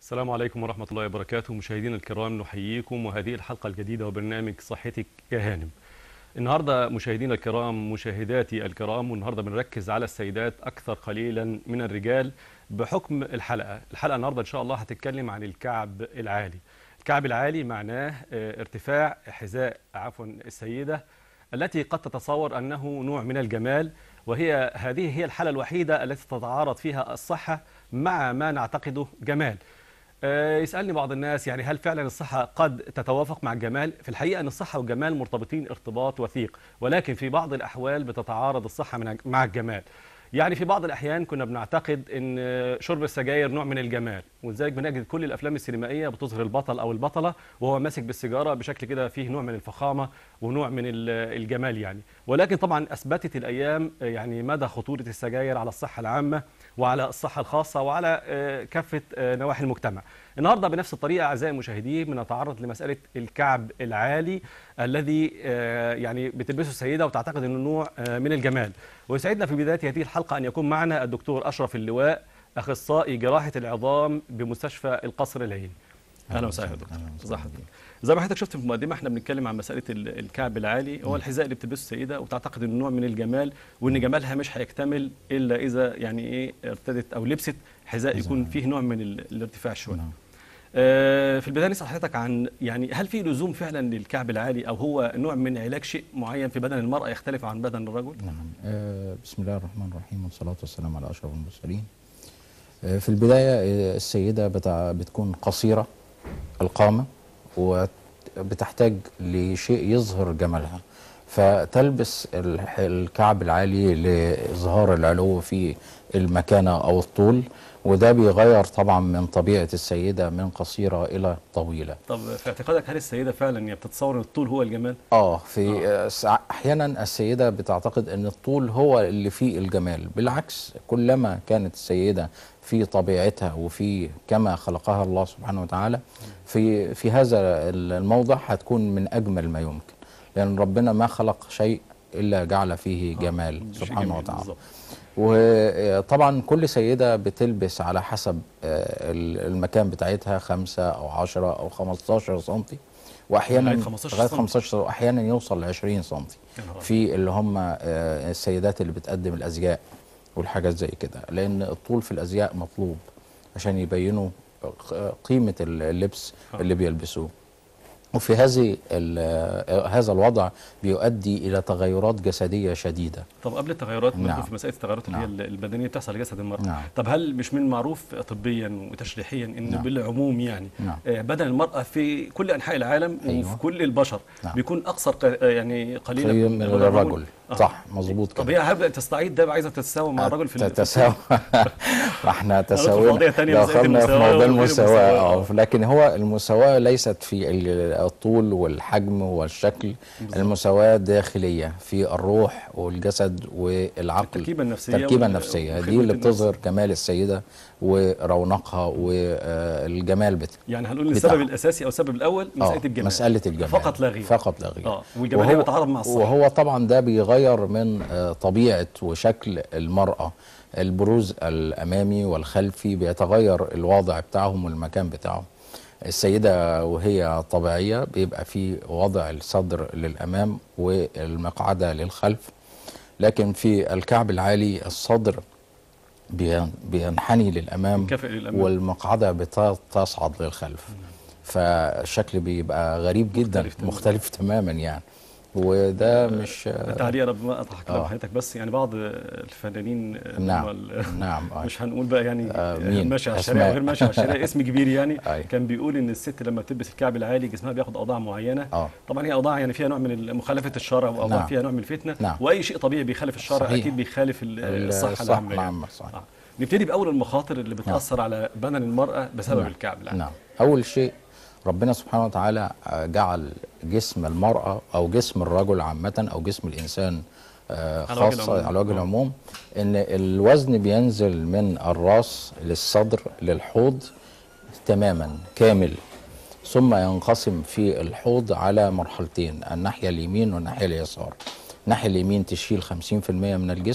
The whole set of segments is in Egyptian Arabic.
السلام عليكم ورحمة الله وبركاته مشاهدينا الكرام نحييكم وهذه الحلقة الجديدة وبرنامج صحتك يا هانم النهاردة مشاهدينا الكرام مشاهداتي الكرام والنهاردة بنركز على السيدات أكثر قليلا من الرجال بحكم الحلقة الحلقة النهاردة إن شاء الله هتتكلم عن الكعب العالي الكعب العالي معناه آه، ارتفاع حذاء عفوا السيدة التي قد تتصور أنه نوع من الجمال وهي هذه هي الحالة الوحيدة التي تتعارض فيها الصحة مع ما نعتقده جمال آه، يسألني بعض الناس يعني هل فعلا الصحة قد تتوافق مع الجمال؟ في الحقيقة أن الصحة والجمال مرتبطين ارتباط وثيق ولكن في بعض الأحوال بتتعارض الصحة من- مع الجمال يعني في بعض الأحيان كنا بنعتقد أن شرب السجاير نوع من الجمال ولذلك بنجد كل الأفلام السينمائية بتظهر البطل أو البطلة وهو ماسك بالسيجارة بشكل كده فيه نوع من الفخامة ونوع من ال- الجمال يعني ولكن طبعا أثبتت الأيام آه، يعني مدى خطورة السجاير على الصحة العامة وعلى الصحة الخاصة وعلى آه، كافة آه، نواحي المجتمع النهاردة بنفس الطريقة أعزائي المشاهدين بنتعرض لمسألة الكعب العالي الذي آه، يعني بتلبسه السيدة وتعتقد أنه نوع آه، من الجمال ويسعدنا في بداية هذه الحلقة أن يكون معنا الدكتور أشرف اللواء أخصائي جراحة العظام بمستشفى القصر العيني اهلا وسهلا يا دكتور أهلاً وسهلاً ازي حضرتك زي ما حضرتك شفت في المقدمه احنا بنتكلم عن مساله ال- الكعب العالي هو الحذاء اللي بتلبسه السيده وتعتقد انه نوع من الجمال وان جمالها مش هيكتمل الا اذا يعني ايه ارتدت او لبست حذاء يكون فيه نوع من ال- الارتفاع شويه نعم. آه، في البدايه نسال حضرتك عن يعني هل في لزوم فعلا للكعب العالي او هو نوع من علاج شيء معين في بدن المراه يختلف عن بدن الرجل؟ نعم آه، بسم الله الرحمن الرحيم والصلاة والسلام على أشرف المرسلين آه، في البداية آه، السيدة بتع- بتكون قصيرة القامة وبتحتاج لشيء يظهر جمالها فتلبس الح- الكعب العالي لإظهار العلو في المكانة أو الطول وده بيغير طبعا من طبيعة السيدة من قصيرة إلى طويلة طب في اعتقادك هل السيده فعلا هي بتتصور ان الطول هو الجمال؟ اه في آه. سع- احيانا السيده بتعتقد ان الطول هو اللي فيه الجمال بالعكس كلما كانت السيده في طبيعتها وفي كما خلقها الله سبحانه وتعالى في في هذا الموضع هتكون من اجمل ما يمكن لان ربنا ما خلق شيء الا جعل فيه جمال شيء سبحانه جميل وتعالى بالظبط. وطبعا كل سيدة بتلبس على حسب آه، ال- المكان بتاعتها خمسة أو عشرة أو 15 سنتي وأحيانا لغاية 15 لغاية سنتي. 15 وأحيانا يوصل ل 20 سنتي يا نهار في اللي هم آه، السيدات اللي بتقدم الأزياء والحاجات زي كده لأن الطول في الأزياء مطلوب عشان يبينوا آه، قيمة اللبس آه. اللي بيلبسوه وفي هذه ال- آه، هذا الوضع بيؤدي إلى تغيرات جسدية شديدة طب قبل التغيرات برضه نعم. في مساله التغيرات اللي هي نعم. البدنيه بتحصل لجسد المراه نعم. طب هل مش من المعروف طبيا وتشريحيا ان نعم. بالعموم يعني نعم. آه، بدن المراه في كل انحاء العالم أيوة. وفي كل البشر نعم. بيكون اقصر ق- آه، يعني قليلا قليل من بدن الرجل آه. صح مظبوط طب كده هي هبدا تستعيد ده عايزه تتساوى مع الرجل في ال- في تتساوى ما احنا في تساوينا قضية تانية مسألة دخلنا في المساواة موضوع وغير المساواة المساواة. اه لكن هو المساواة ليست في ال- الطول والحجم والشكل المساواة داخلية في الروح والجسد والعقل التركيبة النفسية التركيبة وال- النفسية دي وخدمة اللي النفس. بتظهر كمال السيدة ورونقها والجمال بتاعها يعني هنقول ان بتاعها. السبب الاساسي او السبب الاول مساله آه، الجمال مسألة الجمال فقط لا غير فقط لا غير اه والجمال هي بتتعارض مع الصحه وهو طبعا ده بيغير من آه، طبيعة وشكل المرأة البروز الأمامي والخلفي بيتغير الوضع بتاعهم والمكان بتاعهم السيدة وهي طبيعية بيبقى في وضع الصدر للأمام والمقعدة للخلف لكن في الكعب العالي الصدر بين- بينحني للأمام ينكفئ للأمام. والمقعدة بتصعد للخلف فالشكل بيبقى غريب جدا مختلف مختلف, تماماً. مختلف تماما يعني وده مش تعليق رب ما اضحك كلام آه. حضرتك بس يعني بعض الفنانين اللي نعم. هم ال- نعم آه. مش هنقول بقى يعني آه، مين؟ ماشي على الشارع أسماء. وغير ماشي على الشارع اسم كبير يعني أي. كان بيقول ان الست لما بتلبس الكعب العالي جسمها بياخد اوضاع معينه آه. طبعا هي اوضاع يعني فيها نوع من مخالفه الشرع واوضاع نعم. فيها نوع من الفتنه نعم. واي شيء طبيعي بيخالف الشرع صحيح. اكيد بيخالف ال- الصحه الصحة العامه يعني. العامة صحيح. آه. نبتدي باول المخاطر اللي بتاثر على بدن المراه بسبب نعم. الكعب العالي نعم أول شيء ربنا سبحانه وتعالى آه، جعل جسم المرأة أو جسم الرجل عامة أو جسم الإنسان آه، على وجه خاصة العموم. على وجه آه. العموم إن الوزن بينزل من الراس للصدر للحوض تماما كامل ثم ينقسم في الحوض على مرحلتين الناحية اليمين والناحية اليسار الناحية اليمين تشيل 50% من الجسم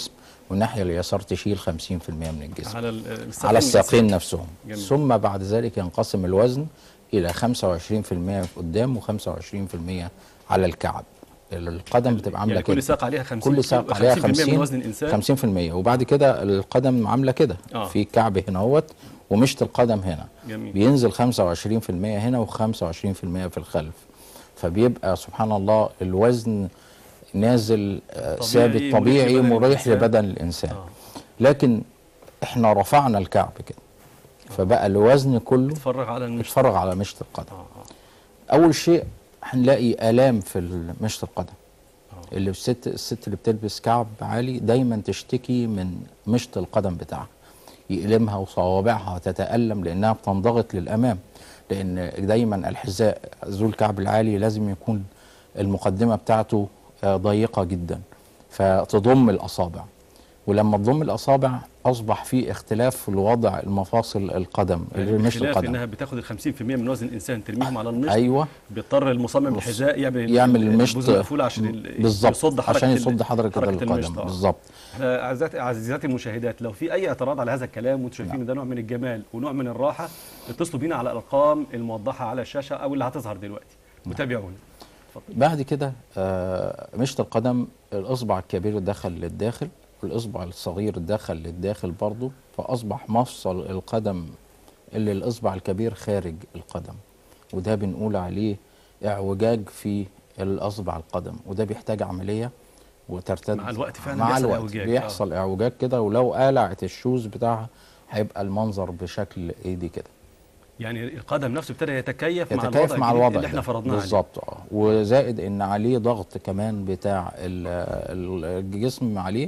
والناحيه اليسار تشيل 50% من الجسم على ال- الساقين على الساقين نفسهم جميل. ثم بعد ذلك ينقسم الوزن الى 25% قدام و25% على الكعب القدم بتبقى عامله يعني كده كل ساق عليها 50 كل ساق عليها 50% 50 من وزن الانسان 50% وبعد كده القدم عامله كده آه. في كعب هنا اهوت ومشط القدم هنا جميل. بينزل 25% هنا و25% في الخلف فبيبقى سبحان الله الوزن نازل آه، طبيعي، ثابت مريح طبيعي لبدن مريح الإنسان. لبدن الانسان آه. لكن احنا رفعنا الكعب كده فبقى الوزن كله اتفرج على المشط اتفرج على مشط القدم آه، آه. اول شيء هنلاقي الام في مشط القدم آه. اللي الست الست اللي بتلبس كعب عالي دايما تشتكي من مشط القدم بتاعها يألمها وصوابعها تتألم لأنها بتنضغط للأمام لأن دايما الحذاء ذو الكعب العالي لازم يكون المقدمة بتاعته آه، ضيقة جدا فتضم الأصابع ولما تضم الأصابع أصبح في اختلاف في الوضع المفاصل القدم يعني مشط بخلاف القدم انها بتاخد ال 50% من وزن الانسان ترميهم على المشط أيوه بيضطر المصمم الحذاء يعمل يعمل المشط البوز المقفول عشان ال- بالظبط يصد حركه عشان ال- يصد حركة حركة القدم المشط، آه. بالظبط احنا اعزائي عزيزاتي المشاهدات لو في اي اعتراض على هذا الكلام وانتم شايفين ان ده نوع من الجمال ونوع من الراحه اتصلوا بينا على الارقام الموضحه على الشاشه او اللي هتظهر دلوقتي وتابعونا بعد كده آه، مشط القدم الاصبع الكبير دخل للداخل والاصبع الصغير دخل للداخل برضه فاصبح مفصل القدم اللي الاصبع الكبير خارج القدم وده بنقول عليه اعوجاج في الاصبع القدم وده بيحتاج عمليه وترتد مع الوقت فعلا مع بيحصل الوقت اعوجاج، آه. بيحصل اعوجاج كده ولو قلعت الشوز بتاعها هيبقى المنظر بشكل ايدي كده يعني القدم نفسه ابتدى يتكيف, مع يتكيف الوضع مع الجديد الوضع اللي احنا ده. فرضناه عليه. بالظبط اه وزائد ان عليه ضغط كمان بتاع ال- ال- الجسم عليه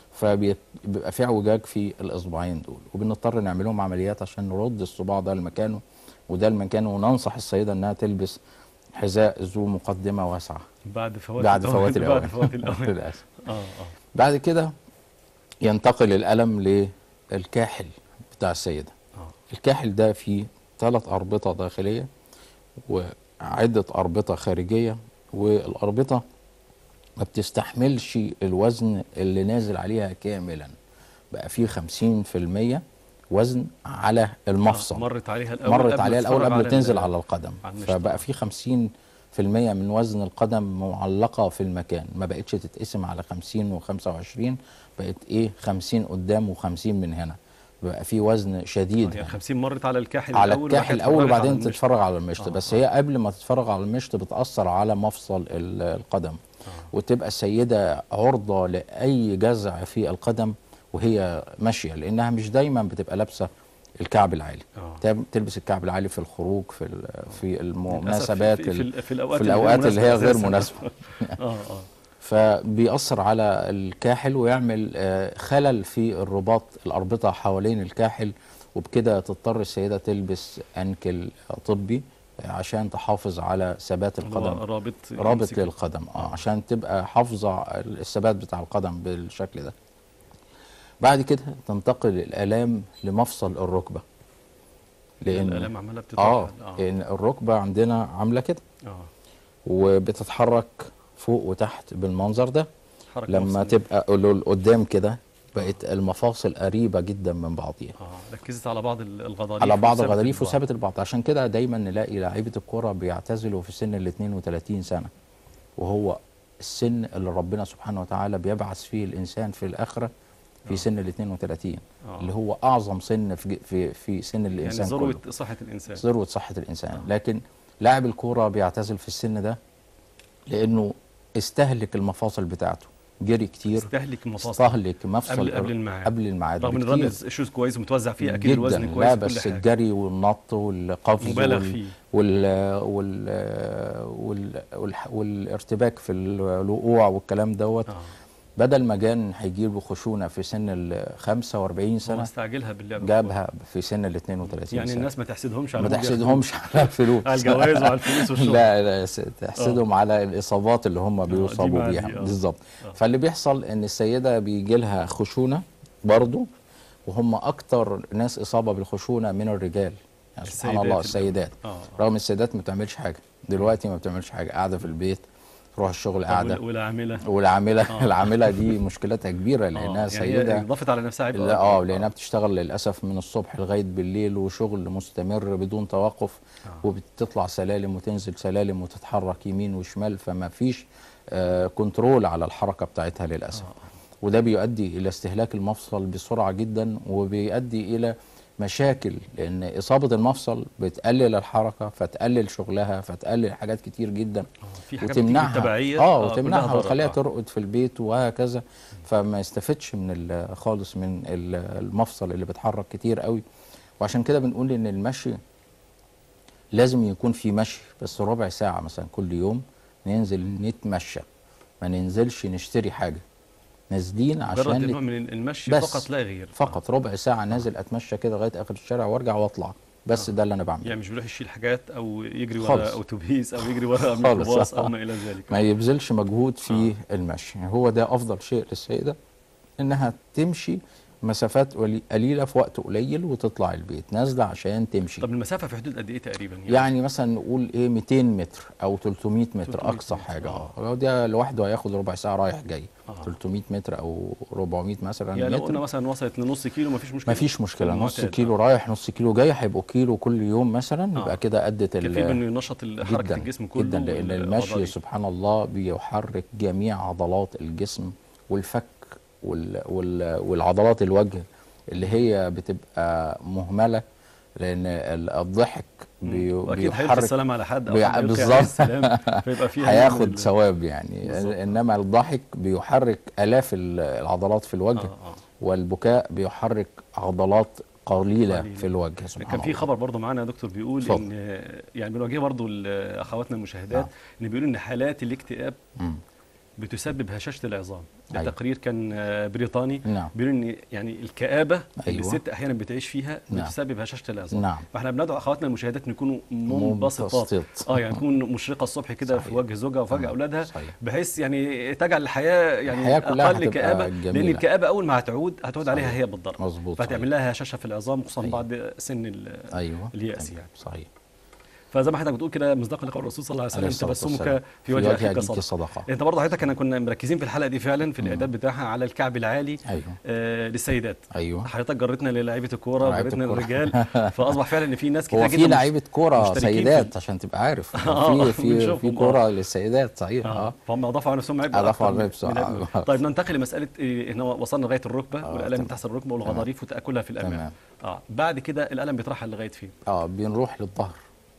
فبيبقى في اعوجاج في الاصبعين دول وبنضطر نعمل لهم عمليات عشان نرد الصباع ده لمكانه وده لمكانه وننصح السيده انها تلبس حذاء ذو مقدمه واسعه بعد فوات بعد الأوان- فوات الاوان بعد فوات الاوان للاسف اه اه بعد كده ينتقل الالم للكاحل بتاع السيده اه الكاحل ده فيه ثلاث أربطة داخلية وعدة أربطة خارجية والأربطة ما بتستحملش الوزن اللي نازل عليها كاملا بقى فيه خمسين في المية وزن على المفصل مرت عليها الاول مرت قبل عليها الأول تتفرج قبل على تنزل ال- على القدم على المشط. فبقى فيه خمسين في المية من وزن القدم معلقة في المكان ما بقتش تتقسم على خمسين وخمسة وعشرين بقت إيه خمسين قدام وخمسين من هنا بقى فيه وزن شديد يعني هنا. 50 مرت على الكاحل على الاول الكاحل وبعد كده الاول اتفرجت على وبعدين المشط. تتفرج على المشط آه، بس آه. هي قبل ما تتفرج على المشط بتاثر على مفصل ال- القدم وتبقى السيده عرضه لاي جزع في القدم وهي ماشيه لانها مش دايما بتبقى لابسه الكعب العالي آه. تب- تلبس الكعب العالي في الخروج في ال- في للأسف المناسبات في, في, ال- في, في الاوقات في الاوقات اللي هي غير أساساً. مناسبه اه اه فبيأثر على الكاحل ويعمل آه، خلل في الرباط الأربطة حوالين الكاحل وبكده تضطر السيدة تلبس أنكل طبي آه، عشان تحافظ على ثبات اللي هو القدم رابط رابط يمسك. للقدم اه عشان تبقى حافظة الثبات بتاع القدم بالشكل ده بعد كده تنتقل الآلام لمفصل الركبة لأن الالام عماله اه بتتوحد لأن الركبة عندنا عاملة كده اه وبتتحرك فوق وتحت بالمنظر ده حركة لما مفصلية. تبقى ل- قدام كده بقت المفاصل قريبه جدا من بعضيها اه ركزت على بعض ال- الغضاريف على بعض وثبت الغضاريف البعض. وثابت البعض عشان كده دايما نلاقي لعيبه الكوره بيعتزلوا في سن ال 32 سنه وهو السن اللي ربنا سبحانه وتعالى بيبعث فيه الانسان في الاخره في آه. سن ال 32 آه. اللي هو اعظم سن في ج- في في سن يعني الانسان ذروه كله صحه الانسان ذروه صحه الانسان آه. لكن لاعب الكوره بيعتزل في السن ده لانه استهلك المفاصل بتاعته جري كتير استهلك المفاصل استهلك مفصل قبل- الر- قبل الميعاد. قبل الميعاد رغم ان بكتير. الرمز الشوز كويس ومتوزع فيه اكيد الوزن جدا كويس لا وكل بس حاجة. الجري والنط والقفز مبالغ وال... فيه وال... وال... وال... وال... والارتباك في الوقوع والكلام دوت اه بدل ما كان هيجيب له خشونه في سن ال 45 هو سنه استعجلها باللعب جابها في سن ال 32 يعني سنه الناس ما تحسدهمش على ما هم بياخدوا- تحسدهمش على الفلوس على الجوائز وعلى الفلوس والشغل لا لا س- تحسدهم على الاصابات اللي هم بيصابوا مع دي، بيها آه. بالظبط آه. فاللي بيحصل ان السيده بيجي لها خشونه برضو وهم اكتر ناس اصابه بالخشونه من الرجال يعني سبحان السيدات الله اللي- السيدات اه رغم السيدات ما بتعملش حاجه دلوقتي ما بتعملش حاجه قاعده في البيت تروح الشغل طب قاعده وال- والعامله والعامله آه. العامله دي مشكلتها كبيره آه، لانها يعني سيده هي ضافت على نفسها عبء لا اه أكبر. لانها بتشتغل للاسف من الصبح لغايه بالليل وشغل مستمر بدون توقف آه. وبتطلع سلالم وتنزل سلالم وتتحرك يمين وشمال فما فيش آه كنترول على الحركه بتاعتها للاسف آه. وده بيؤدي الى استهلاك المفصل بسرعه جدا وبيؤدي الى مشاكل لان اصابه المفصل بتقلل الحركه فتقلل شغلها فتقلل حاجات كتير جدا آه، في حاجات بتيجي وتمنعها بالتبعيه اه كلها وتمنعها ضرر. وتخليها آه. ترقد في البيت وهكذا فما يستفدش من ال- خالص من ال- المفصل اللي بيتحرك كتير قوي وعشان كده بنقول ان المشي لازم يكون في مشي بس ربع ساعة مثلا كل يوم ننزل نتمشى ما ننزلش نشتري حاجة نازلين مجرد عشان نوع من المشي بس فقط لا غير فقط ربع ساعة نازل اتمشى كده لغاية اخر الشارع وارجع واطلع بس آه. ده اللي انا بعمله يعني مش بيروح يشيل حاجات او يجري ورا خالص. اتوبيس او يجري ورا خالص. ميكروباص او ما الى ذلك ما يبذلش مجهود في المشي هو ده افضل شيء للسيده انها تمشي مسافات قلي- قليله في وقت قليل وتطلع البيت نازله عشان تمشي طب المسافه في حدود قد ايه تقريبا يعني مثلا نقول ايه 200 متر او 300 متر 300 اقصى متر، حاجه آه. اه ده لوحده هياخد ربع ساعه رايح جاي آه. 300 متر او 400 مثلا يعني لو متر قلنا مثلا وصلت لنص كيلو مفيش مشكله مفيش مشكله نص المعتاد، كيلو آه. رايح نص كيلو جاي هيبقوا كيلو كل يوم مثلا آه. يبقى كده ادت ال- كفيل انه ينشط ال- حركه جدا الجسم كله جدا لان والعضلي. المشي سبحان الله بيحرك جميع عضلات الجسم والفك وال وال والعضلات الوجه اللي هي بتبقى مهمله لان ال- الضحك بي واكيد هيلقي بيحرك السلام على حد او بي- حد يلقي بالظبط. عليه السلام فيبقى فيها نوع من هياخد ال- ثواب يعني بالظبط. انما الضحك بيحرك الاف ال- العضلات في الوجه آه، آه. والبكاء بيحرك عضلات قليله قليلة. في الوجه سبحان كان في الله خبر برضه معانا يا دكتور بيقول اتفضل. ان يعني بنواجه برضه ل- اخواتنا المشاهدات نعم. ان بيقولوا ان حالات الاكتئاب مم. بتسبب هشاشه العظام ده أيوة. تقرير كان آه، بريطاني نعم بيقولوا ان يعني الكآبه اللي أيوة. الست احيانا بتعيش فيها نعم. بتسبب هشاشه العظام نعم فاحنا بندعو اخواتنا المشاهدات ان يكونوا منبسطات منبسط. اه يعني تكون مشرقه الصبح كده في صحيح. وجه زوجها وفجاه مم. اولادها صحيح. بحيث يعني تجعل الحياه يعني الحياة كلها اقل هتبقى كآبه لان جميلة. الكآبه اول ما هتعود هتعود عليها صحيح. هي بالضرر مظبوط فهتعمل لها هشاشه في العظام خصوصا أيوة. بعد سن ال- ايوه اليأس تمام. يعني. صحيح فزي ما حضرتك بتقول كده مصداقا لقول الرسول صلى الله عليه عليه وسلم الصلاة والسلام. تبسمك في وجه اخيك صدقه صدقه انت برضه حضرتك انا كنا مركزين في الحلقه دي فعلا في الاعداد بتاعها على الكعب العالي ايوه آه للسيدات ايوه حضرتك جرتنا للاعيبه الكوره لعيبة وجرتنا الكورة. للرجال فاصبح فعلا ان في ناس كتير هو جدا في مش- لعيبه كوره مشتركين في سيدات عشان تبقى عارف آه، في في بنشوفهم، في آه. كوره للسيدات صحيح اه اه فهم اضافوا على نفسهم عبء أضافوا أكتر على من- نفسهم، من آه. عبء. طيب ننتقل لمساله إيه هنا وصلنا لغايه الركبه آه، والالم تمام. تحت الركبه والغضاريف وتاكلها في الامام تمام. اه بعد كده الالم بيترحل لغايه فين اه بنروح للظهر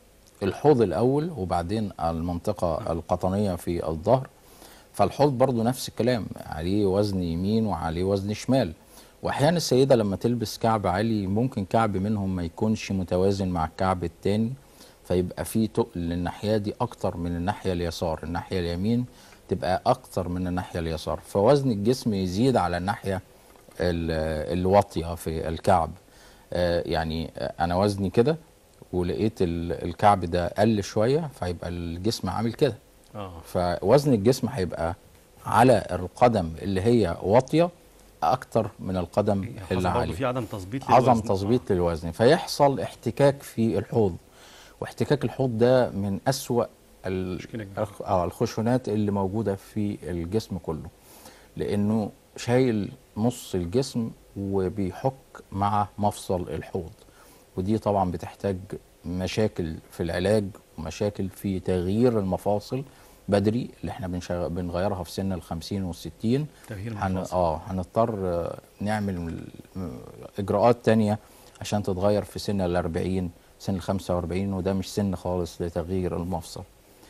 الحوض الاول وبعدين المنطقه القطنيه في الظهر فالحوض برضو نفس الكلام عليه وزن يمين وعليه وزن شمال واحيانا السيده لما تلبس كعب عالي ممكن كعب منهم ما يكونش متوازن مع الكعب التاني فيبقى فيه تقل للناحيه دي اكتر من الناحيه اليسار الناحيه اليمين تبقى اكتر من الناحيه اليسار فوزن الجسم يزيد على الناحيه ال- الواطيه في الكعب آه، يعني آه، انا وزني كده ولقيت ال- الكعب ده قل شويه فيبقى الجسم عامل كده اه فوزن الجسم هيبقى على القدم اللي هي واطيه اكتر من القدم حصل اللي برضه عاليه في عدم تظبيط عظم للوزن. تظبيط للوزن فيحصل احتكاك في الحوض واحتكاك الحوض ده من أسوأ ال- مشكلة كبيرة. الخ- آه الخشونات اللي موجودة في الجسم كله لأنه شايل نص الجسم وبيحك مع مفصل الحوض ودي طبعا بتحتاج مشاكل في العلاج ومشاكل في تغيير المفاصل بدري اللي احنا بنشغ... بنغيرها في سن الخمسين والستين تغيير هن... المفاصل. اه هنضطر آه، نعمل م- اجراءات تانية عشان تتغير في سن الأربعين سن الخمسة وأربعين وده مش سن خالص لتغيير المفصل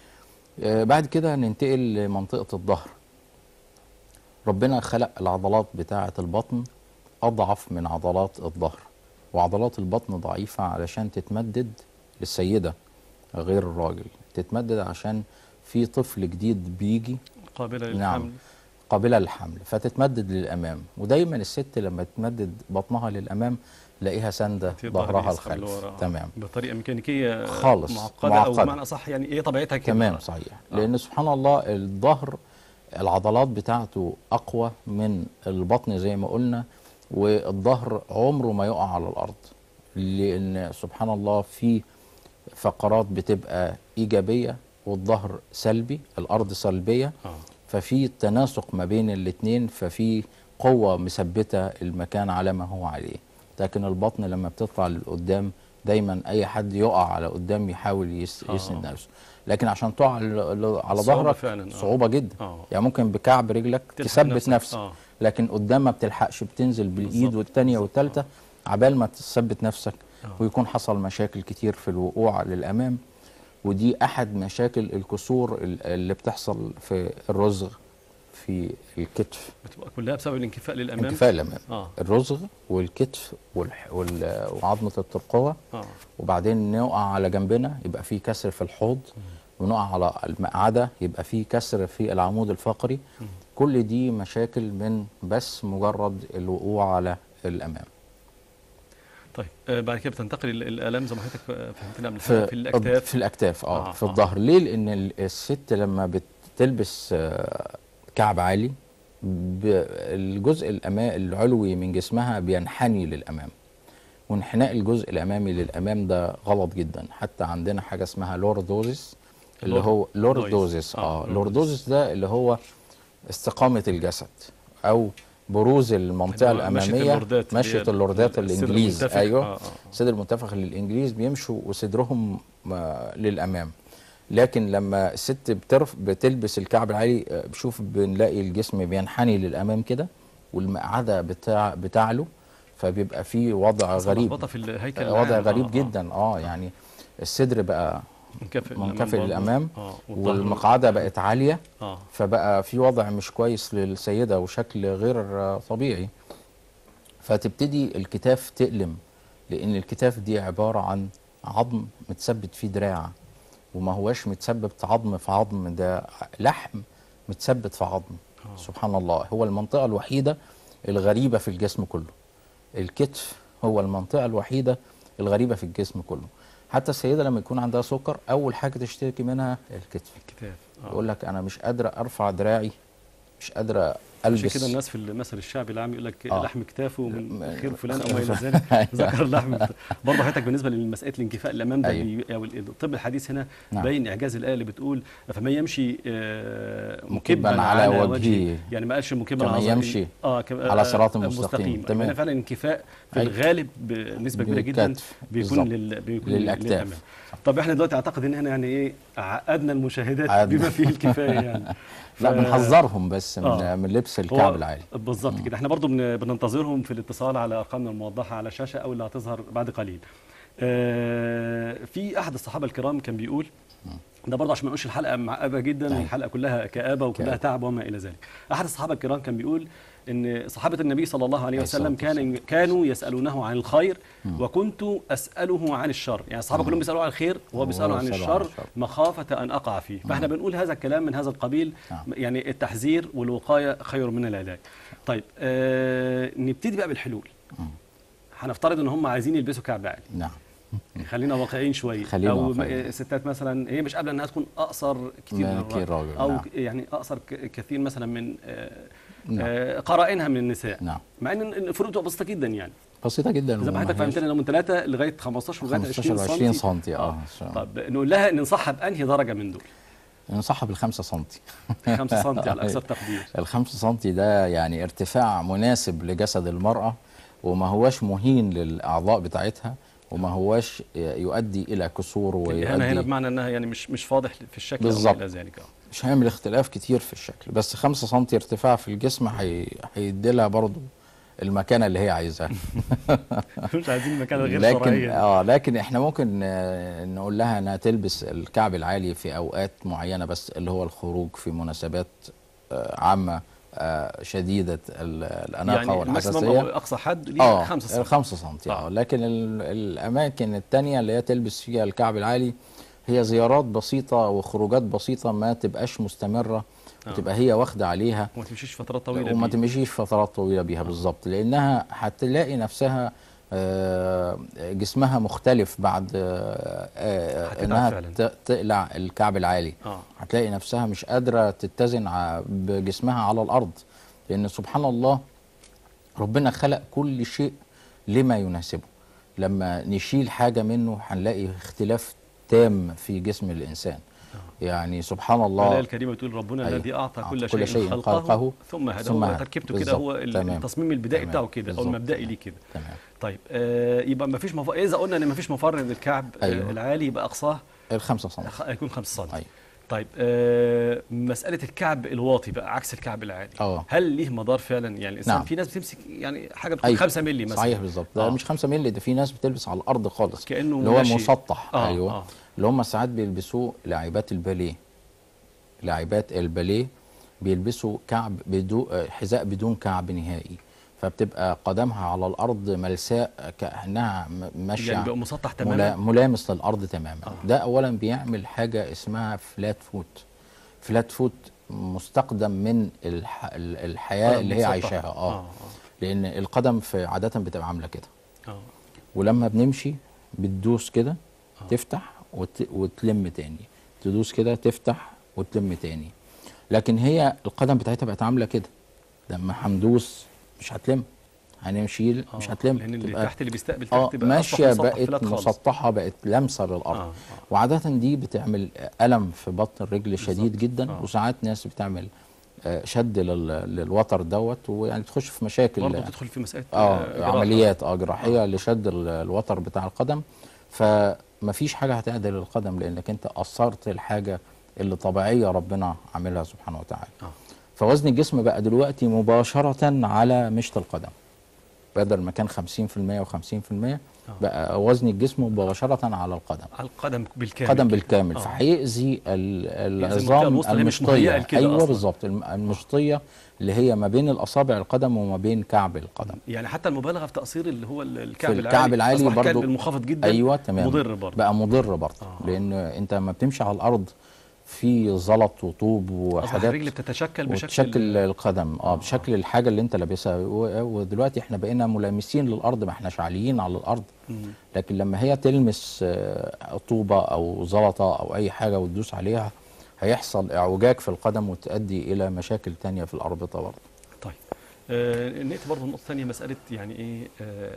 آه، بعد كده هننتقل لمنطقة الظهر ربنا خلق العضلات بتاعة البطن أضعف من عضلات الظهر وعضلات البطن ضعيفة علشان تتمدد للسيدة غير الراجل تتمدد عشان في طفل جديد بيجي قابله نعم. للحمل قابلة للحمل فتتمدد للأمام ودايما الست لما تمدد بطنها للأمام تلاقيها ساندة في الظهر ظهرها يسحب الخلف لورا. آه. تمام بطريقه ميكانيكيه خالص. معقده, معقدة. او بمعنى اصح يعني ايه طبيعتها كده تمام صحيح لأن سبحان الله الظهر العضلات بتاعته أقوى من البطن زي ما قلنا والظهر عمره ما يقع على الأرض لأن سبحان الله في فقرات بتبقى إيجابية والظهر سلبي الارض سلبيه اه ففي تناسق ما بين الاثنين ففي قوة مثبتة المكان على ما هو عليه لكن البطن لما بتطلع لقدام دايما اي حد يقع على قدام يحاول يس آه. يسند نفسه لكن عشان تقع ل- ل- على صعوبة ظهرك فعلاً، آه. صعوبة جدا اه يعني ممكن بكعب رجلك تلحق تثبت نفسك. نفسك اه لكن قدام ما بتلحقش بتنزل بالايد بالظبط، والتانية بالظبط، والتالتة عبال ما تثبت نفسك آه. ويكون حصل مشاكل كتير في الوقوع للامام ودي احد مشاكل الكسور ال- اللي بتحصل في الرزغ في الكتف بتبقى كلها بسبب الانكفاء للامام انكفاء الامام اه الرزغ والكتف والح- وال- وعظمه الترقوه اه وبعدين نقع على جنبنا يبقى في كسر في الحوض ونقع على المقعده يبقى في كسر في العمود الفقري كل دي مشاكل من بس مجرد الوقوع على الامام طيب آه بعد كده بتنتقل ال- الالام زي ما حضرتك آه، فهمتنا قبل في كده في الاكتاف في الاكتاف اه, آه، في آه. الظهر ليه لان ال- الست لما بتلبس آه، كعب عالي ب- الجزء الأما- العلوي من جسمها بينحني للامام وانحناء الجزء الامامي للامام ده غلط جدا حتى عندنا حاجه اسمها لوردوزيس اللي لور- هو دويس. لوردوزيس آه، اه لوردوزيس. لوردوزيس ده اللي هو استقامه الجسد او بروز المنطقه اللي هو مشية الاماميه اللوردات اللي هي مشيه اللوردات الصدر الانجليز المنتفخ. ايوه آه، آه. الصدر المنتفخ للانجليز بيمشوا وصدرهم آه، للامام لكن لما الست بترف بتلبس الكعب العالي آه، بشوف بنلاقي الجسم بينحني للامام كده والمقعده بتاع بتاعله فبيبقى في وضع حصل غريب لخبطة في الهيكل وضع العام. غريب آه، آه. جدا اه يعني الصدر بقى منكفئ منكفئ برضه. للامام اه والظهر- والمقعده بقت عاليه اه فبقى في وضع مش كويس للسيدة وشكل غير آه، طبيعي فتبتدي الكتاف تألم لأن الكتاف دي عبارة عن عظم متثبت فيه دراع وما هواش متثبت عظم في عظم ده لحم متثبت في عظم آه. سبحان الله هو المنطقة الوحيدة الغريبة في الجسم كله الكتف هو المنطقة الوحيدة الغريبة في الجسم كله حتى السيدة لما يكون عندها سكر أول حاجة تشتكي منها الكتف الكتاف اه يقول لك انا مش قادره ارفع دراعي مش قادره عشان البس كده الناس في المثل الشعبي العام يقول لك آه. لحم كتافه من م- خير فلان او خير ما الى فلان. ذلك ذكر اللحم برضه حضرتك بالنسبه لمساله الانكفاء الامام ده أيوة. بي- او الطب الحديث هنا نعم. باين اعجاز الايه اللي بتقول فمن يمشي آه، مكباً مكبا على على وجهه. وجهه يعني ما قالش مكبا كما على ظهره. يمشي اه كم- على آه، صراط آه، مستقيم. تمام. تمام فعلا الانكفاء في أيوة. الغالب بنسبه كبيره جدا بالكتف. بيكون بالظبط. لل... بيكون للأكتاف. للأمام. طب احنا دلوقتي اعتقد ان احنا يعني ايه عقدنا المشاهدات عقدنا. بما فيه الكفايه يعني لا ف- بنحذرهم بس من, آه. من لبس هو الكعب العالي بالظبط كده احنا برضو بن- بننتظرهم في الاتصال على ارقامنا الموضحه على الشاشه او اللي هتظهر بعد قليل آه، في احد الصحابه الكرام كان بيقول ده برضه عشان ما نقولش الحلقه معقده جدا أيوة. الحلقه كلها كآبه وكلها كآبة. تعب وما الى ذلك احد الصحابه الكرام كان بيقول ان صحابه النبي صلى الله عليه عليه وسلم الصلاة كان كانوا يسالونه عن الخير وكنت اساله عن الشر يعني الصحابه كلهم بيسالوا عن الخير وهو وهو بيساله عن بيسأله عن الشر الشر. مخافه ان اقع فيه فاحنا بنقول هذا الكلام من هذا القبيل نعم. يعني التحذير والوقايه خير من العلاج طيب آه نبتدي بقى بالحلول هنفترض ان هم عايزين يلبسوا كعب عالي نعم خلينا واقعيين شويه خلينا او واقعيين. م- ستات مثلا هي مش قابله انها تكون اقصر كتير من من كتير الراجل راجل، او نعم. ك- يعني اقصر ك- كثير مثلا من آه، نعم. آه، قرائنها من النساء نعم مع ان الفروق بتبقى بسيطه جدا يعني بسيطه جدا زي ما حضرتك وما هياش- فهمتني لو من 3 لغايه 15 لغايه 15 20 و سم 20 سنتي اه آه. إن شاء الله. طب نقول لها ننصحها بانهي درجه من دول نصحها بالخمسة سنتي 5 سم على اكثر تقدير الخمسة سنتي ده يعني ارتفاع مناسب لجسد المرأة وما هواش مهين للأعضاء بتاعتها وما هواش يؤدي إلى كسور الاهانه هنا ويؤدي بمعنى انها يعني مش مش فاضح في الشكل او بالظبط. الى ذلك آه. مش هيعمل اختلاف كتير في الشكل بس خمسة سنتي ارتفاع في الجسم هي- هيديلها برضو المكانة اللي هي عايزاها مش عايزين مكان غير لكن شرعيه اه لكن احنا ممكن آه، نقول لها انها تلبس الكعب العالي في اوقات معينه بس اللي هو الخروج في مناسبات آه، عامه آه، شديده ال- الاناقه يعني الماكسيمم والحساسيه او اقصى حد ليه اه 5 سم الخمسة سنتي آه. اه لكن ال- الاماكن التانية اللي هي تلبس فيها الكعب العالي هي زيارات بسيطه وخروجات بسيطه ما تبقاش مستمره آه. وتبقى هي واخده عليها وما تمشيش فترات طويله وما بيه. تمشيش فترات طويله بيها بالظبط لانها هتلاقي نفسها آه، جسمها مختلف بعد آه، آه، هتتعب انها فعلاً. ت- تقلع الكعب العالي اه هتلاقي نفسها مش قادره تتزن ع- بجسمها على الارض لان سبحان الله ربنا خلق كل شيء لما يناسبه لما نشيل حاجه منه هنلاقي اختلاف تام في جسم الانسان يعني سبحان الآية الله الكريمة بتقول ربنا أيوة. الذي أعطى أعطى كل كل شيء شيء خلقه, خلقه ثم هداه ثم هو هداه. تركيبته كده بالظبط. هو ال- تمام. التصميم البدائي تمام. بتاعه كده أو بالظبط. المبدئي تمام. ليه كده تمام طيب آه يبقى ما فيش مف... إذا قلنا إن ما فيش مفر للكعب أيوة. آه العالي يبقى أقصاه الخمسة سم خ- هيكون 5 سم أيوة. طيب آه مسألة الكعب الواطي بقى عكس الكعب العالي اه هل ليه مدار فعلا يعني الإنسان نعم. في ناس بتمسك يعني حاجة بتكون أيوة. 5 مللي مثلا صحيح بالظبط ده آه. مش 5 مللي ده في ناس بتلبس على الارض خالص كأنه اللي هو ماشي. مسطح آه، ايوه آه. اللي هم ساعات بيلبسوه لاعبات الباليه لاعبات الباليه بيلبسوا كعب بدون حذاء بدون كعب نهائي فبتبقى قدمها على الارض ملساء كانها م- ماشيه يعني بقى مسطح ملا تماما ملامس للارض تماما آه. ده اولا بيعمل حاجه اسمها فلات فوت فلات فوت مستقدم من الح... ال- الحياه اللي هي مسطح. عايشاها اه, آه. لان القدم في عاده بتبقى عامله كده آه. ولما بنمشي بتدوس كده آه. تفتح وت... وتلم تاني تدوس كده تفتح وتلم تاني لكن هي القدم بتاعتها بقت عامله كده لما هندوس مش هتلم هنمشي مش آه. هتلم لأن اللي تبقى تحت اللي بيستقبل تحت اه تبقى ماشيه أصبح مسطح بقت فلات خالص. مسطحه بقت لامسه للارض آه. آه. وعاده دي بتعمل الم في بطن الرجل شديد بالظبط. جدا آه. وساعات ناس بتعمل آه، شد لل- للوتر دوت ويعني تخش في مشاكل برضه بتدخل في مسألة اه جراحة. عمليات اه جراحيه لشد ال- الوتر بتاع القدم فمفيش حاجه هتعدل القدم لانك انت اثرت الحاجه اللي طبيعيه ربنا عاملها سبحانه وتعالى آه. فوزن الجسم بقى دلوقتي مباشره على مشط القدم بدل ما كان 50% و50% بقى وزن الجسم مباشره على القدم على القدم بالكامل قدم كده. بالكامل آه. فهيأذي ال- المنطقة العظام الوسطى اللي هي مش مهيئة المشطيه لكده ايوه أصلاً. بالظبط الم- المشطيه اللي هي ما بين الاصابع القدم وما بين كعب القدم يعني حتى المبالغه في تقصير اللي هو ال- الكعب في العالي الكعب العالي أصبح برضو كعب المنخفض جدا ايوه تمام مضر برضه بقى مضر برضه آه. لان انت لما بتمشي على الارض في زلط وطوب اصبح وحاجات الرجل بتتشكل بشكل وتشكل القدم اه بشكل الحاجه اللي انت لابسها و- ودلوقتي احنا بقينا ملامسين للارض ما احناش عاليين على الارض مم. لكن لما هي تلمس آه، طوبه او زلطه او اي حاجه وتدوس عليها هيحصل اعوجاج في القدم وتؤدي الى مشاكل تانية في الاربطه برضه طيب آه نأتي برضه النقطه الثانيه مساله يعني ايه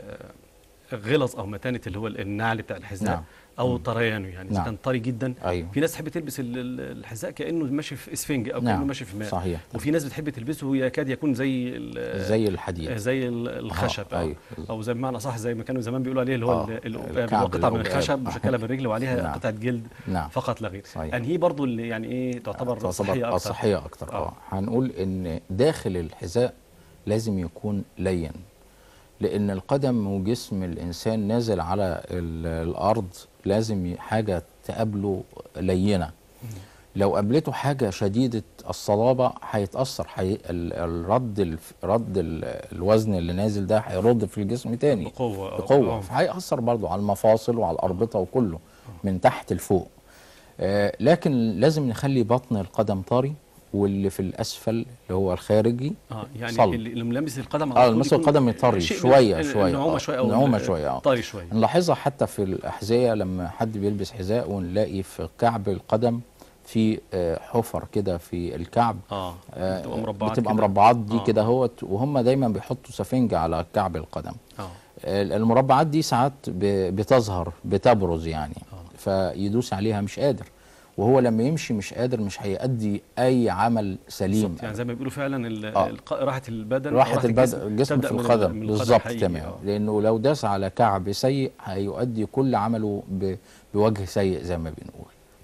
آه غلظ او متانه اللي هو النعل بتاع الحذاء نعم. او طريانه يعني اذا نعم. كان طري جدا ايوه في ناس تحب تلبس ال- ال- الحذاء كانه ماشي في اسفنج او نعم. كانه ماشي في ماء صحيح وفي ناس بتحب تلبسه يكاد يكون زي ال- زي آه، الحديد زي ال- الخشب آه، آه. أيوه. او زي بمعنى صح زي ما كانوا زمان بيقولوا عليه اللي هو آه، ال- القباب الكعب اللي هو قطعه من القباب. الخشب آه. مشكله بالرجل وعليها نعم. قطعه جلد نعم فقط لا غير صحيح. يعني هي برضو اللي يعني ايه تعتبر صحيه آه، اكتر صحيه اكتر آه. اه هنقول ان داخل الحذاء لازم يكون لين لان القدم وجسم الانسان نازل على ال- الارض لازم ي- حاجه تقابله لينه لو قابلته حاجه شديده الصلابه هيتاثر حي... ال- الرد الف... رد ال... الوزن اللي نازل ده هيرد في الجسم تاني بقوه آه، بقوه آه. فهيأثر برضو على المفاصل وعلى الأربطة وكله من تحت لفوق آه لكن لازم نخلي بطن القدم طري واللي في الأسفل اللي هو الخارجي اه يعني صلب. اللي اللي ملمس القدم اه المس القدم طري شيء من شويه ال- شويه النعومه آه، شويه او نعومه ال- شويه اه طري شويه نلاحظها حتى في الأحذية لما حد بيلبس حذاء ونلاقي في كعب القدم في آه، حفر كده في الكعب اه آه، بتبقى مربعات بتبقى كده. مربعات دي آه. كده اهوت وهم دايما بيحطوا سفنجة على كعب القدم اه المربعات دي ساعات ب- بتظهر بتبرز يعني آه. فيدوس عليها مش قادر وهو لما يمشي مش قادر مش هيأدي أي عمل سليم بالظبط يعني زي ما بيقولوا فعلا ال- آه. الق- راحه البدن راحة الجسم البدن الجسم تبدأ في من ال- القدم من بالظبط الحقيقي. تمام آه. لأنه لو داس على كعب سيء هيؤدي كل عمله ب- بوجه سيء زي ما بنقول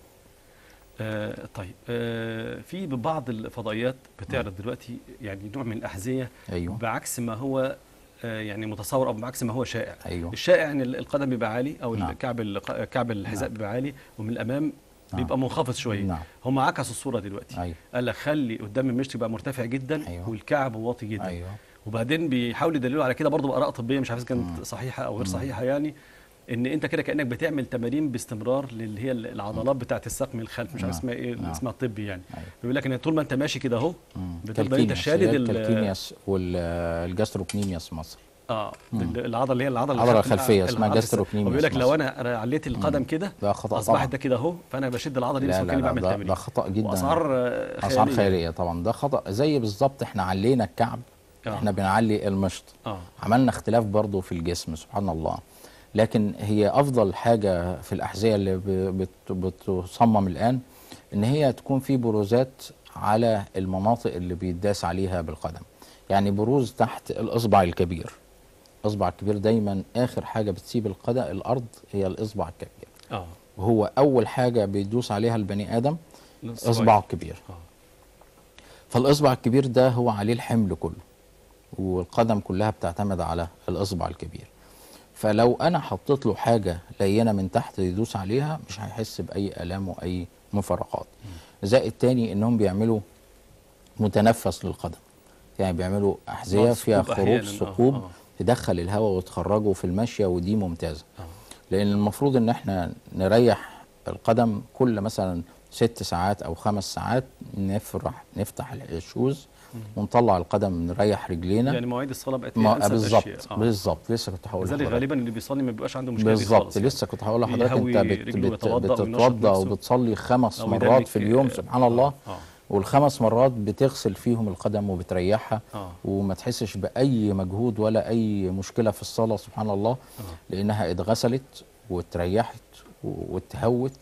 آه طيب آه في بعض الفضائيات بتعرض دلوقتي يعني نوع من الاحذيه أيوه بعكس ما هو آه يعني متصور او بعكس ما هو شائع أيوه الشائع ان ال- القدم بيبقى عالي او نعم. الكعب الق- كعب الحذاء نعم. بيبقى عالي ومن الامام نعم. بيبقى منخفض شويه نعم هم عكسوا الصوره دلوقتي أيوه قال لك خلي قدام المشط يبقى مرتفع جدا أيوه. والكعب واطي جدا أيوه وبعدين بيحاولوا يدللوا على كده برضه باراء طبيه مش عارف اذا كانت مم. صحيحه او غير مم. صحيحه يعني ان انت كده كانك بتعمل تمارين باستمرار اللي هي العضلات بتاعه الساق من الخلف مش عارف نعم. اسمها ايه نعم. اسمها الطبي يعني أيوه بيقول لك ان طول ما انت ماشي كده اهو مم. بتفضل انت كالكينياس، شادد هي ال- الكالكينياس والجاستروكنيمياس مصر اه مم. ال- العضله اللي هي العضله العضلة الخلف- الخلفية اسمها العضلة جاستروكنيميوس وبيقول لك لو مثلا. انا أنا عليت القدم كده ده خطأ اصبحت طبعا ده كده اهو فانا بشد العضله دي بس لا لا وكاني لا بعمل ده, تمرين ده خطأ جدا واسعار آه، اسعار خياليه خيريه طبعا ده خطا زي بالظبط احنا علينا الكعب آه. احنا بنعلي المشط اه عملنا اختلاف برضو في الجسم سبحان الله لكن هي افضل حاجه في الاحذيه اللي ب- بت- بتصمم الان ان هي تكون في بروزات على المناطق اللي بيداس عليها بالقدم يعني بروز تحت الاصبع الكبير الاصبع الكبير دايما اخر حاجه بتسيب القدم الارض هي الاصبع الكبير اه وهو اول حاجه بيدوس عليها البني ادم الصباع. اصبعه الكبير آه. فالاصبع الكبير ده هو عليه الحمل كله والقدم كلها بتعتمد على الاصبع الكبير فلو انا حطيت له حاجه لينه من تحت يدوس عليها مش هيحس باي الام واي مفارقات زائد تاني انهم بيعملوا متنفس للقدم يعني بيعملوا احذيه آه، فيها ثقوب خروج أحياناً، آه، ثقوب آه. تدخل الهواء وتخرجه في المشيه ودي ممتازه آه. لان المفروض ان احنا نريح القدم كل مثلا ست ساعات او خمس ساعات نفرح نفتح الشوز ونطلع القدم نريح رجلينا يعني مواعيد الصلاه بقت هي ما أنسب بالظبط أشياء. آه. بالظبط لسه كنت هقول لذلك لحضرتك. غالبا اللي بيصلي ما بيبقاش عنده مشكله دي بالظبط خالص يعني. لسه كنت هقول لحضرتك انت بيهوي بت رجله بت ويتوضأ وينشط بتتوضا نفسه. وبتصلي خمس أو مرات يدلك، في اليوم آه، سبحان آه، الله آه. والخمس مرات بتغسل فيهم القدم وبتريحها آه. وما تحسش باي مجهود ولا اي مشكله في الصلاه سبحان الله لانها اتغسلت واتريحت و- واتهوت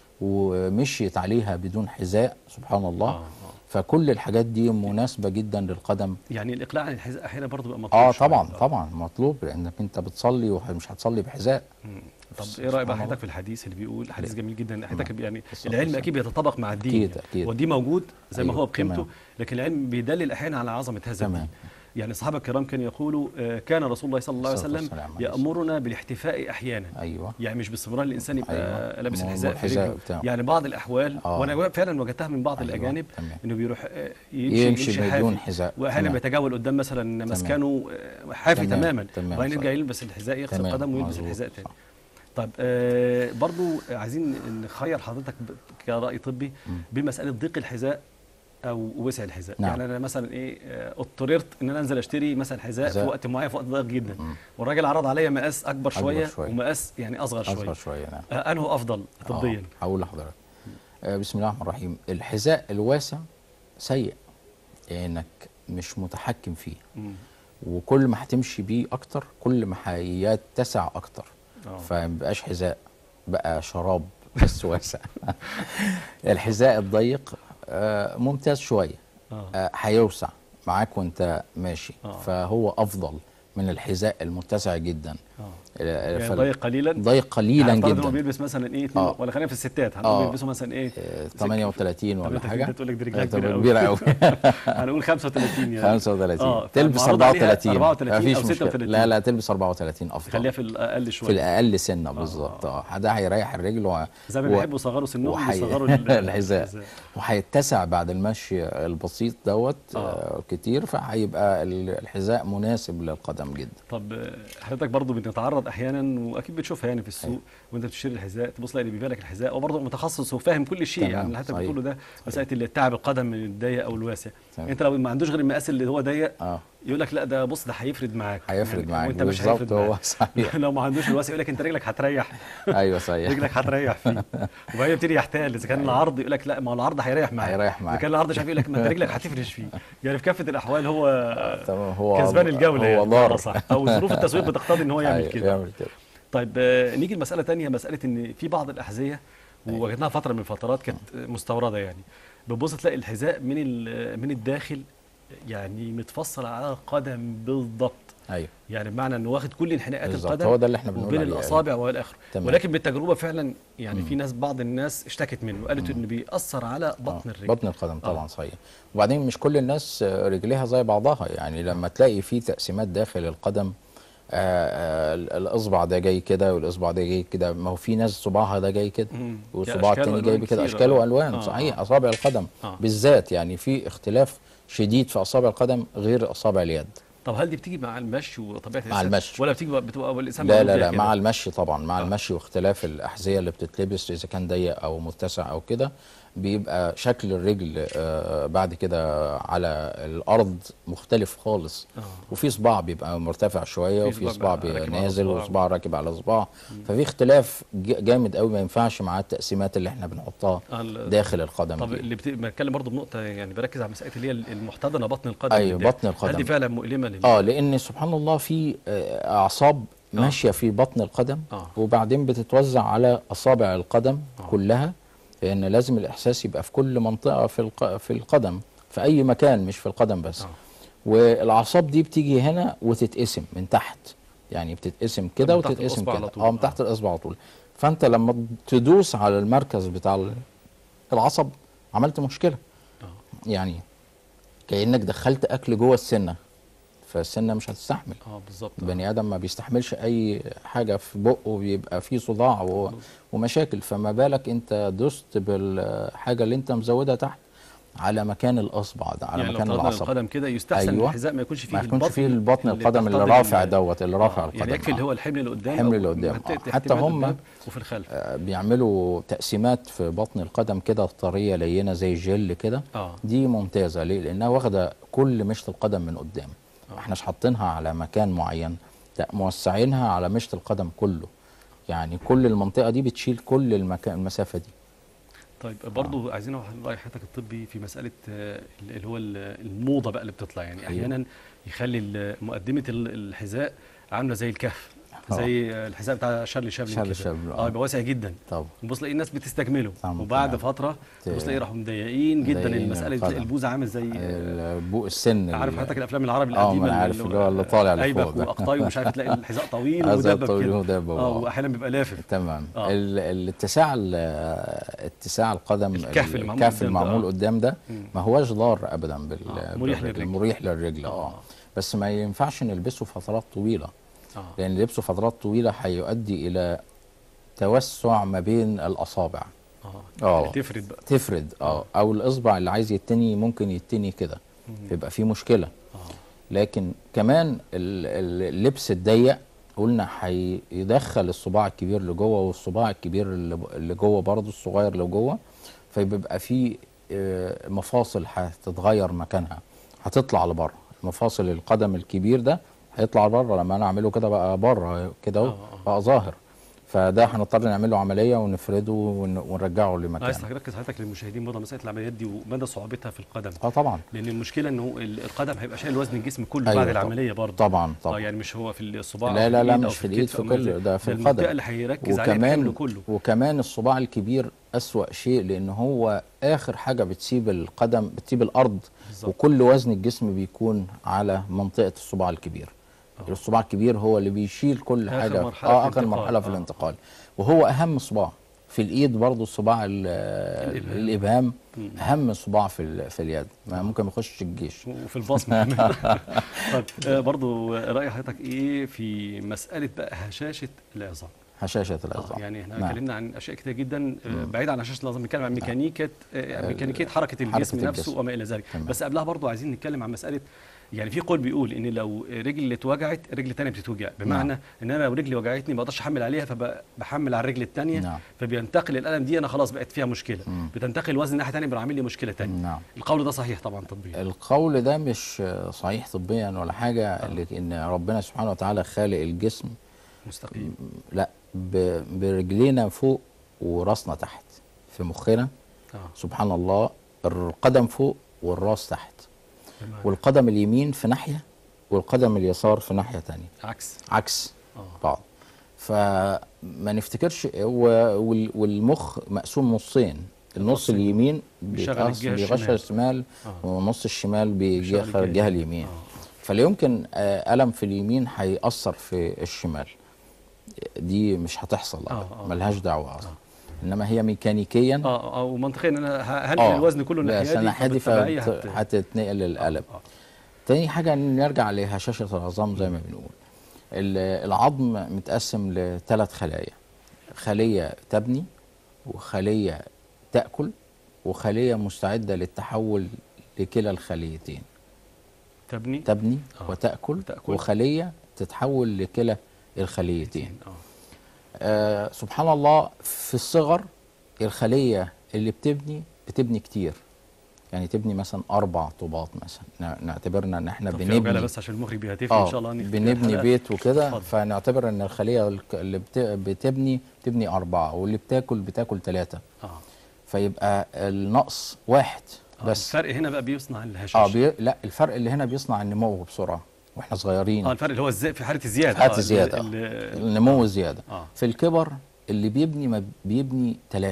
ومشيت عليها بدون حذاء سبحان الله آه، آه. فكل الحاجات دي مناسبه جدا للقدم يعني الاقلاع عن الحذاء احيانا برضه بيبقى مطلوب اه شوية. طبعا طبعا مطلوب لانك انت بتصلي ومش هتصلي بحذاء مم. طب سبحان ايه راي بقى الله. حضرتك في الحديث اللي بيقول حديث جميل جدا حضرتك يعني بالظبط، العلم بالظبط. اكيد بيتطابق مع الدين أكيد، يعني. أكيد. والدين موجود زي ما أيوة، هو بقيمته تمام. لكن العلم بيدلل احيانا على عظمه هذا تمام. الدين يعني الصحابه الكرام كانوا يقولوا آه، كان رسول الله صلى الله عليه الصلاة وسلم والسلام عليه يامرنا بالاحتفاء احيانا ايوه يعني مش باستمرار الانسان يبقى أيوة. لابس موضوع الحذاء في الحذاء رجله بتاعه. يعني بعض الاحوال آه. وانا فعلا وجدتها من بعض أيوة، الاجانب تمام. انه بيروح آه، يمشي يمشي يمشي بدون حافي حذاء واحيانا تمام. بيتجول قدام مثلا مسكنه آه، حافي تمام، تماما تمام، وبعدين يرجع صحيح. يلبس الحذاء يغسل تمام، قدمه ويلبس مظبوط، الحذاء تاني صح. طيب آه برضو عايزين نخير حضرتك ب- كرأي طبي بمسألة ضيق الحذاء أو وسع الحذاء نعم. يعني أنا مثلا إيه آه، اضطررت إن أنا أنزل أشتري مثلا حذاء في حذاء. وقت معين في وقت ضيق جدا والراجل عرض عليا مقاس أكبر أكبر شوية, شوية. ومقاس يعني أصغر شوية اصغر شويه نعم آه أنه أفضل طبيا آه، هقول لحضرتك آه بسم الله الرحمن الرحيم الحذاء الواسع سيء لانك مش متحكم فيه مم. وكل ما هتمشي بيه اكتر كل ما هيتسع اكتر آه. فمبقاش حذاء بقى شراب بس واسع الحذاء الضيق آه ممتاز شويه آه. آه، هيوسع معاك وانت ماشي آه. فهو افضل من الحذاء المتسع جدا آه. آه، يعني فال- ضيق قليلا ضيق قليلا هنفترض إن هو جدا بيلبس مثلا إيه اتنين- آه. ولا خلينا في الستات هنقول آه. بيلبسوا مثلا إيه آه، 38 ولا 38 حاجه ده تقول لك دي رجلها آه، كبيرة أوي. كبيره قوي هنقول 35 يعني 35 آه، تلبس فمعروض عليها 34 34 مفيش أو مشكلة. 36. لا لا تلبس 34 افضل خليها في الأقل في شوية الاقل سنه بالظبط اه ده هيريح الرجل و... زي ما و- بيحبوا يصغروا سنهم وحي- بيصغروا ال- الحذاء وهيتسع بعد المشي البسيط دوت آه. آه. كتير فهيبقى ال- الحذاء مناسب للقدم جدا طب آه، حضرتك برضو بنتعرض احيانا واكيد بتشوفها يعني في السوق وانت بتشتري الحذاء تبص تلاقي اللي بيبيع لك الحذاء هو برضه متخصص وفاهم كل شيء تمام، يعني اللي حضرتك صحيح. بتقوله ده مساله اللي تعب القدم من الضيق او الواسع تمام. انت لو ما عندوش غير المقاس اللي هو ضيق اه يقول لك لا ده بص ده هيفرد معاك هيفرد يعني معاك وانت مش بالظبط هيفرد هو معاك صحيح لو ما عندوش الواسع يقول لك انت رجلك هتريح ايوه صحيح رجلك هتريح فيه وبعدين يبتدي يحتال اذا كان العرض يقول لك لا ما هو العرض هيريح معاك هيريح اذا معاك. كان العرض مش عارف يقول لك ما انت رجلك هتفرش فيه يعني في كافه الاحوال هو تمام هو كسبان الجوله هو يعني ضار بمعنى صح او ظروف التسويق بتقتضي ان هو يعمل أيوة، كده يعمل كده طيب آه، نيجي لمساله تانية مساله ان في بعض الاحذيه ووجدناها فتره من الفترات كانت مستورده يعني بتبص تلاقي الحذاء من ال- من الداخل يعني متفصل على القدم بالضبط ايوه يعني بمعنى انه واخد كل انحناءات بالظبط، القدم هو ده اللي احنا بنقول وبين عليه، الاصابع والى اخره تمام. ولكن بالتجربه فعلا يعني في ناس بعض الناس اشتكت منه قالت انه بيأثر على بطن آه، الرجل بطن القدم طبعا صحيح وبعدين مش كل الناس آه، رجليها زي بعضها يعني لما تلاقي في تقسيمات داخل القدم آه، آه، الاصبع ده جاي كده والاصبع ده جاي كده ما هو في ناس صباعها ده جاي كده مم. والصباع أشكال التاني جاي وألوان بكده كتيرة. اشكال والوان آه، صحيح آه. اصابع القدم آه. بالذات يعني في اختلاف شديد في اصابع القدم غير اصابع اليد طب هل دي بتيجي مع المشي وطبيعه مع الإنسان؟ المشي. ولا بتيجي بتبقى الانسان لا مولود لا بيها لا كده؟ مع المشي طبعا مع آه. المشي واختلاف الاحذيه اللي بتتلبس اذا كان ضيق او متسع او كده بيبقى شكل الرجل آه، بعد كده على الارض مختلف خالص آه. وفي صباع بيبقى مرتفع شويه في وفي صباع صباع بقى راكب على نازل صباع. وصباع راكب على صباع ففي اختلاف ج- جامد قوي ما ينفعش مع التقسيمات اللي احنا بنحطها آه، ال- داخل القدم طب دي. اللي بت... بتكلم برضه بنقطه يعني بركز على مساله اللي هي المحتضنه بطن القدم أيوة، من ده. بطن القدم. هل دي فعلا مؤلمه لل... اه لان سبحان الله في آه، اعصاب ماشيه في بطن القدم آه. وبعدين بتتوزع على اصابع القدم آه. كلها لان لازم الاحساس يبقى في كل منطقه في الق... في القدم في اي مكان مش في القدم بس آه. والاعصاب دي بتيجي هنا وتتقسم من تحت يعني بتتقسم كده من تحت وتتقسم الإصبع كده على طول. اه من آه. تحت الاصبع على طول فانت لما تدوس على المركز بتاع ال- العصب عملت مشكله آه. يعني كانك دخلت اكل جوه السنه فالسنه مش هتستحمل اه بالظبط آه. البني ادم ما بيستحملش اي حاجه في بقه بيبقى فيه صداع و... ومشاكل فما بالك انت دوست بالحاجه اللي انت مزودها تحت على مكان الاصبع ده على يعني لو مكان طلبنا العصب القدم كده يستحسن أيوة. الحذاء ما يكونش فيه ما يكونش البطن فيه البطن القدم اللي بتحتضن رافع ال- دوت اللي رافع آه. القدم يعني يكفي آه. اللي هو الحمل اللي قدام الحمل أو اللي قدام، محت- آه. احتمال حتى هم- قدام وفي الخلف آه، بيعملوا تقسيمات في بطن القدم كده طريه لينه زي الجل كده اه دي ممتازه ليه لانها واخده كل مشط القدم من قدام آه. ما احناش حاطينها على مكان معين لا موسعينها على مشط القدم كله يعني كل المنطقه دي بتشيل كل المكان المسافه دي طيب برضو عايزين نعرف راي حضرتك الطبي في مساله آه، اللي هو ال- الموضه بقى اللي بتطلع يعني أيوة. احيانا يخلي ال- مقدمه ال- الحذاء عامله زي الكهف آه. زي آه، الحذاء بتاع شارلي شابلن شارلي كده. شابلن، اه آه. يبقى واسع جدا طب وبص تلاقي الناس بتستجمله تمام، وبعد تمام. فتره ت- تبص تلاقي راحوا مضايقين جدا مضايقين المساله القدم. البوزه عامل زي البوق السن عارف ال- حضرتك الافلام العربي آه، ما القديمه أنا عارف اللي هو اللي طالع لفوق ايبك ده. واقطاي ومش عارف تلاقي الحذاء طويل هذا ومدبب طويل كده ومدبب، اه آه. واحيانا بيبقى لافف تمام آه. ال- الاتساع ال- اتساع القدم الكهف اللي معمول الكهف قدام ده، المعمول آه. قدام ده مم. ما هوش ضار ابدا بال آه، مريح بالرجل، للرجل. مريح للرجل اه بس ما ينفعش نلبسه فترات طويله اه لان لبسه فترات طويله هيؤدي الى توسع ما بين الاصابع اه آه. يعني تفرد بقى تفرد اه او الاصبع اللي عايز يتني ممكن يتني كده مم. فيبقى في مشكله اه لكن كمان ال- ال- اللبس الضيق قلنا هيدخل الصباع الكبير لجوه والصباع الكبير اللي ب- اللي جوه برضه الصغير لجوه فبيبقى في آه، مفاصل هتتغير مكانها هتطلع لبره مفاصل القدم الكبير ده هيطلع بره لما انا اعمله كده بقى بره كده اهو آه، آه. بقى ظاهر فده هنضطر نعمل له عمليه ونفرده ون- ونرجعه عايز لمكانه اركز حضرتك للمشاهدين برضه مساله العمليات دي ومدى صعوبتها في القدم اه طبعا لان المشكله انه ال- القدم هيبقى شايل وزن الجسم كله أيوة بعد طبعا. العمليه برضه طبا اه طبعا يعني مش هو في الصباع لا أو لا لا الإيد أو مش في الإيد، الكتف في أو ما كل- زي- ده في المنطقه القدم. اللي هيركز عليها الحمل وكمان كله وكمان الصباع الكبير أسوأ شيء لأن هو آخر حاجة بتسيب القدم بتسيب الأرض بالظبط. وكل وزن الجسم بيكون على منطقة الصباع الكبير آه. الصباع الكبير هو اللي بيشيل كل آخر حاجة مرحلة اه في آخر الانتقال. مرحلة في آه. الانتقال وهو أهم صباع في الإيد برضو الصباع ال- الإبهام. الإبهام مم. أهم صباع في ال- في اليد ما ممكن ما يخشش الجيش وفي البصمه كمان طيب آه، برضه راي حضرتك ايه في مساله بقى هشاشه العظام هشاشة آه، العظام يعني احنا نعم. اتكلمنا عن اشياء كتير جدا آه، مم. بعيد عن هشاشه العظام بنتكلم عن ميكانيكه آه، ميكانيكيه حركه الجسم حركة نفسه الجسم. وما الى ذلك تمام. بس قبلها برضو عايزين نتكلم عن مساله يعني في قول بيقول ان لو رجل اتوجعت رجل تانية بتتوجع بمعنى ان انا لو رجلي وجعتني ما اقدرش احمل عليها فبحمل على الرجل الثانيه نعم. فبينتقل الالم دي انا خلاص بقت فيها مشكله مم. بتنتقل الوزن ناحيه ثانيه بيعمل لي مشكله ثانيه نعم القول ده صحيح طبعا تطبيقيا القول ده مش صحيح طبيا ولا حاجة لأن ربنا سبحانه وتعالى خالق الجسم مستقيم لا ب- برجلينا فوق وراسنا تحت في مخنا اه سبحان الله القدم فوق والراس تحت بمعنى والقدم اليمين في ناحية والقدم اليسار في ناحية تانية عكس عكس اه بعض فما نفتكرش و- وال- والمخ مقسوم نصين النص النص اليمين بيشغل بيتقص- الجهة بيغشى الشمال. الشمال آه. والنص الشمال بيشغل بيجي الجهة اليمين اه فلا يمكن آه، ألم في اليمين هيأثر في الشمال دي مش هتحصل آه، أبدا آه. ملهاش دعوة أصلا إنما هي ميكانيكيا اه اه ومنطقيا ان انا ه- هنقل الوزن كله لا، الناحيه دي الناحية دي فبالتبعية فهت- هت- هتتنقل الألم آه. تاني حاجة نرجع لهشاشة العظام زي ما بنقول ال- العظم متقسم لثلاث خلايا خلية تبني وخلية تأكل وخلية مستعدة للتحول لكلا الخليتين تبني تبني آه. وتأكل وتأكل. وخلية تتحول لكلا الخليتين اه آه سبحان الله في الصغر الخلية اللي بتبني بتبني كتير يعني تبني مثلا أربع طوبات مثلا نع- نعتبرنا إن إحنا طب في عجالة بنبني بس عشان المخرج بيهاتفني ان شاء الله نختم بنبني الحلقة. بيت وكده اتفضل. فنعتبر ان الخليه الك- اللي بت- بتبني بتبني اربعه واللي بتاكل بتاكل ثلاثه اه فيبقى النقص واحد آه، بس الفرق هنا بقى بيصنع الهشاشه اه بي... لا الفرق اللي هنا بيصنع النمو بسرعه واحنا صغيرين اه الفرق اللي هو ازاي في حاله الزياده في حالة آه، الزيادة، ال- ال- النمو الزياده اه في الكبر اللي بيبني ما بيبني ثلاثه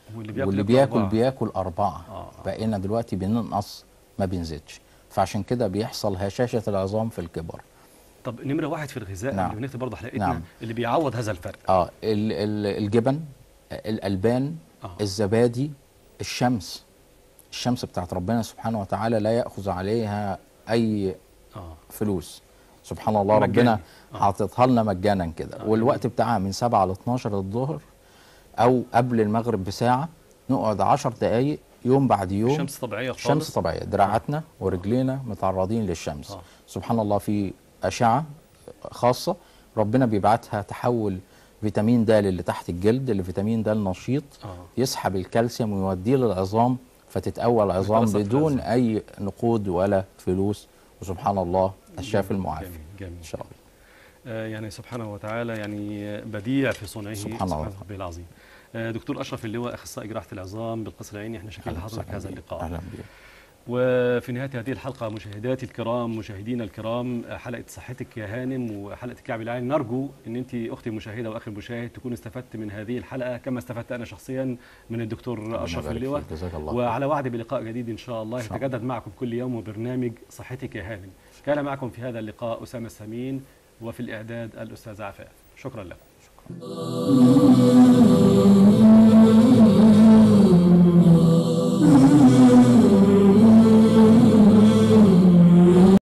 واللي بياكل واللي ياكل بياكل أربعة. بياكل أربعة آه. بقينا دلوقتي بننقص ما بنزيدش فعشان كده بيحصل هشاشة العظام في الكبر طب نمره واحد في الغذاء نعم. اللي بنكتب برضه حلقتنا نعم. اللي بيعوض هذا الفرق اه ال- ال- الجبن الألبان آه. الزبادي الشمس الشمس بتاعت ربنا سبحانه وتعالى لا يأخذ عليها أي اه فلوس سبحان الله مجاني. ربنا آه. حاططها لنا مجانا كده آه، والوقت بتاعها من 7 ل 12 الظهر او قبل المغرب بساعه نقعد 10 دقائق يوم بعد يوم الشمس طبيعيه خالص شمس طبيعيه دراعاتنا ورجلينا متعرضين للشمس آه. سبحان الله في اشعه خاصه ربنا بيبعتها تحول فيتامين د اللي تحت الجلد لفيتامين د النشيط آه. يسحب الكالسيوم ويوديه للعظام فتتقوى العظام ويترسب في بدون العظام. اي نقود ولا فلوس وسبحان الله الشافي المعافي جميل جميل ان شاء الله آه، يعني سبحانه وتعالى يعني بديع في صنعه سبحان الله. ربي العظيم آه، دكتور اشرف اللواء اخصائي جراحه العظام بالقصر العيني احنا شاكرين أهلاً لحضرتك وسهلاً هذا بك. اللقاء اهلا بك وفي نهايه هذه الحلقه مشاهداتي الكرام مشاهدينا الكرام آه، حلقه صحتك يا هانم وحلقه كعب العين نرجو ان انت اختي المشاهده واخي المشاهد تكون استفدت من هذه الحلقه كما استفدت انا شخصيا من الدكتور اشرف يبارك اللواء فيك. جزاك الله وعلى وعد بلقاء جديد ان شاء الله إن شاء الله. يتجدد معكم كل يوم وبرنامج صحتك يا هانم كان معكم في هذا اللقاء اسامه السمين وفي الاعداد الاستاذ عفاف شكرا لكم